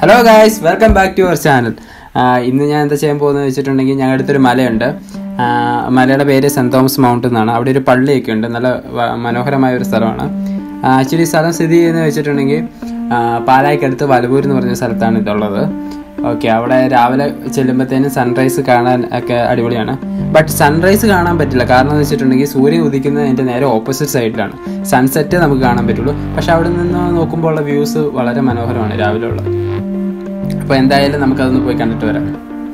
Hello guys welcome back to our channel ഇന്ന് ഞാൻ എന്താ ചെയ്യാൻ പോകുന്നത് വെച്ചിട്ടുണ്ടെങ്കിൽ ഞങ്ങളുടെ അടുത്തൊരു മലയുണ്ട് ആ, മലയുടെ പേര് സെൻറ് തോമസ് മൗണ്ട് എന്നാണ് അവിടെ ഒരു പള്ളിയൊക്കെ ഉണ്ട് നല്ല വ- മനോഹരമായ ഒരു സ്ഥലമാണ് ആക്ച്വലി സ്ഥലം സ്ഥിതി ചെയ്യുന്നത് വെച്ചിട്ടുണ്ടെങ്കിൽ ആ, പാലായ്ക്കടുത്ത് വലപൂർ എന്ന് പറഞ്ഞ സ്ഥലത്താണ് ഇതുള്ളത് ഓക്കെ അവിടെ രാവിലെ ചെല്ലുമ്പോഴത്തേനും സൺറൈസ് കാണാൻ ഒക്കെ അടിപൊളിയാണ് ബട്ട് സൺറൈസ് കാണാൻ പറ്റില്ല കാരണം എന്ന് വെച്ചിട്ടുണ്ടെങ്കിൽ സൂര്യൻ ഉദിക്കുന്നത് അതിൻ്റെ നേരെ ഓപ്പോസിറ്റ് സൈഡിലാണ് സൺസെറ്റ് നമുക്ക് കാണാൻ പറ്റുള്ളൂ പക്ഷെ അവിടെ നിന്ന് നോക്കുമ്പോൾ ഉള്ള വ്യൂസ് വളരെ മനോഹരമാണ് രാവിലെ ഉള്ളത് അപ്പോൾ എന്തായാലും നമുക്കതൊന്ന് പോയി കണ്ടിട്ട് വരാം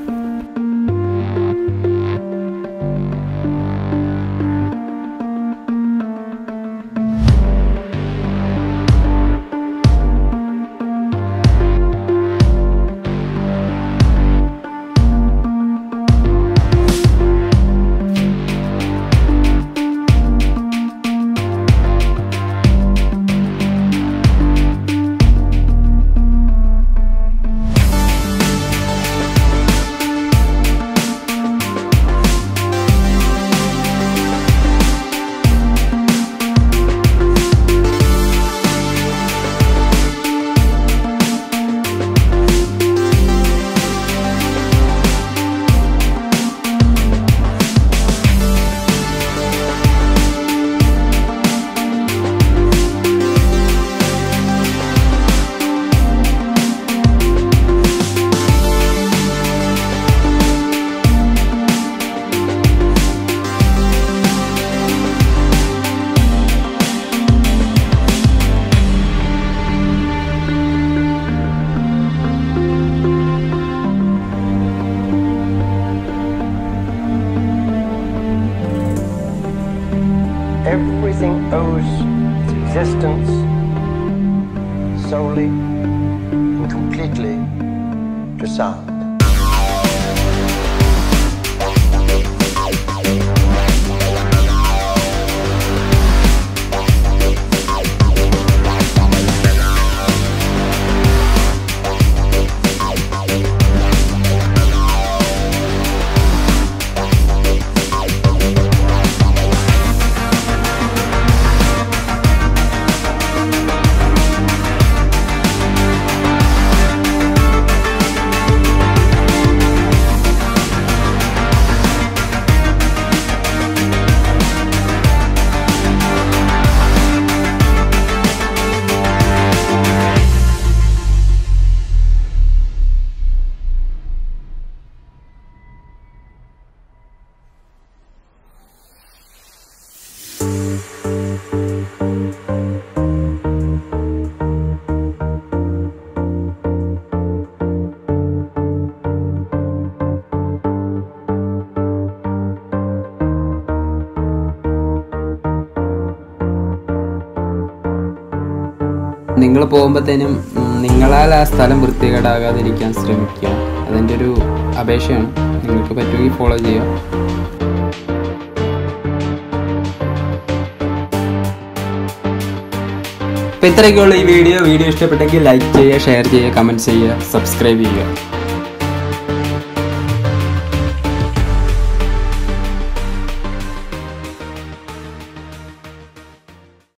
Everything owes its existence solely and completely to sound. നിങ്ങൾ പോകുമ്പോഴത്തേനും നിങ്ങളാൽ ആ സ്ഥലം വൃത്തികേടാകാതിരിക്കാൻ ശ്രമിക്കുക അതെൻ്റെ ഒരു അപേക്ഷയാണ് നിങ്ങൾക്ക് പറ്റുമെങ്കിൽ ഫോളോ ചെയ്യുക അപ്പോൾ ഇത്രയൊക്കെയുള്ള ഈ വീഡിയോ വീഡിയോ ഇഷ്ടപ്പെട്ടെങ്കിൽ ലൈക്ക് ചെയ്യുക ഷെയർ ചെയ്യുക കമൻറ്റ് ചെയ്യുക സബ്സ്ക്രൈബ് ചെയ്യുക